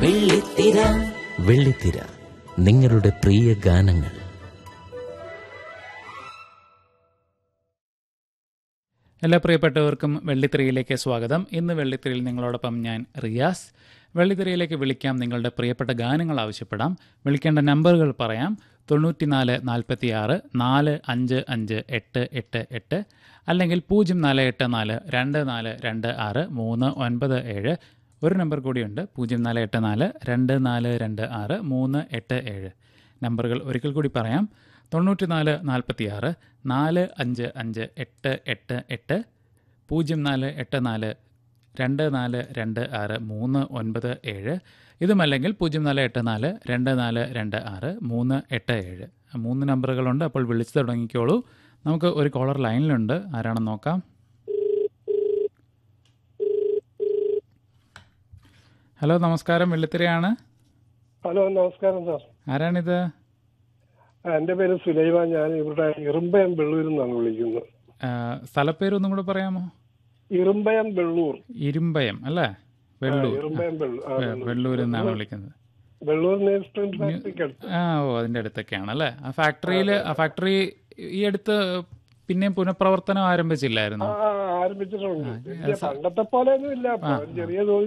വെള്ളിത്തിര വെള്ളിത്തിര നിങ്ങളുടെ പ്രിയ ഗാനങ്ങൾ എല്ലാ പ്രിയപ്പെട്ടവർക്കും വെള്ളിത്തിരയിലേക്ക് സ്വാഗതം ഇന്ന് വെള്ളിത്തിരയിൽ നിങ്ങളോടൊപ്പം ഞാൻ റിയാസ് വെള്ളിത്തിരയിലേക്ക് വിളിക്കാം നിങ്ങളുടെ പ്രിയപ്പെട്ട ഗാനങ്ങൾ ആവശ്യപ്പെടാം വിളിക്കേണ്ട നമ്പറുകൾ പറയാം തൊണ്ണൂറ്റിനാല് നാൽപ്പത്തി ആറ് നാല് അഞ്ച് അഞ്ച് എട്ട് എട്ട് എട്ട് അല്ലെങ്കിൽ പൂജ്യം നാല് എട്ട് നാല് രണ്ട് നാല് രണ്ട് ആറ് മൂന്ന് ഒൻപത് ഏഴ് ഒരു നമ്പർ കൂടിയുണ്ട് പൂജ്യം നാല് എട്ട് നാല് രണ്ട് നാല് രണ്ട് ആറ് മൂന്ന് എട്ട് ഏഴ് നമ്പറുകൾ ഒരിക്കൽ കൂടി പറയാം തൊണ്ണൂറ്റിനാല് നാൽപ്പത്തി ആറ് നാല് അഞ്ച് അഞ്ച് എട്ട് എട്ട് എട്ട് പൂജ്യം നാല് എട്ട് നാല് രണ്ട് നാല് രണ്ട് ആറ് മൂന്ന് ഒൻപത് ഏഴ് ഇതുമല്ലെങ്കിൽ പൂജ്യം നാല് എട്ട് നാല് രണ്ട് നാല് രണ്ട് ആറ് മൂന്ന് എട്ട് ഏഴ് ആ മൂന്ന് നമ്പറുകളുണ്ട് അപ്പോൾ വിളിച്ചു തുടങ്ങിക്കോളൂ നമുക്ക് ഒരു കോളർ ലൈനിലുണ്ട് ആരാണെന്ന് നോക്കാം ഹലോ നമസ്കാരം വെള്ളിത്തിരയാണ് ഹലോ നമസ്കാരം സാർ ആരാണിത് ആ, എൻ്റെ പേര് സുലൈമാൻ ഞാൻ ഇവിടെ ഇറുമ്പയം വെള്ളൂരിൽ നിന്നാണ് വിളിക്കുന്നത് ആ, സ്ഥലപ്പേര് ഒന്നും കൂടെ പറയാമോ ഇറുമ്പയം വെള്ളൂർ ഇരുമ്പയം അല്ലേ ആ, വെള്ളൂർ ഇറുമ്പയം വെള്ളൂർ ആ, വെ- വെള്ളൂരിൽ നിന്നാണ് വിളിക്കുന്നത് വെള്ളൂർ നെയ്സ്പ്രിന്റ് ഫാക്ടറിക്ക് അടുത്ത് ആ ഓ അതിൻ്റെ അടുത്തൊക്കെയാണ് അല്ലേ ആ ഫാക്ടറിയിൽ ആ ഫാക്ടറി ഈ അടുത്ത് പിന്നെയും പുനഃപ്രവർത്തനം ആരംഭിച്ചില്ലായിരുന്നു ആ ആ, ആരംഭിച്ചിട്ടുണ്ട് വലിയ പണ്ടത്തെ പോലെ ഒന്നും ഇല്ല ഇപ്പൊ. ചെറിയ തോതിൽ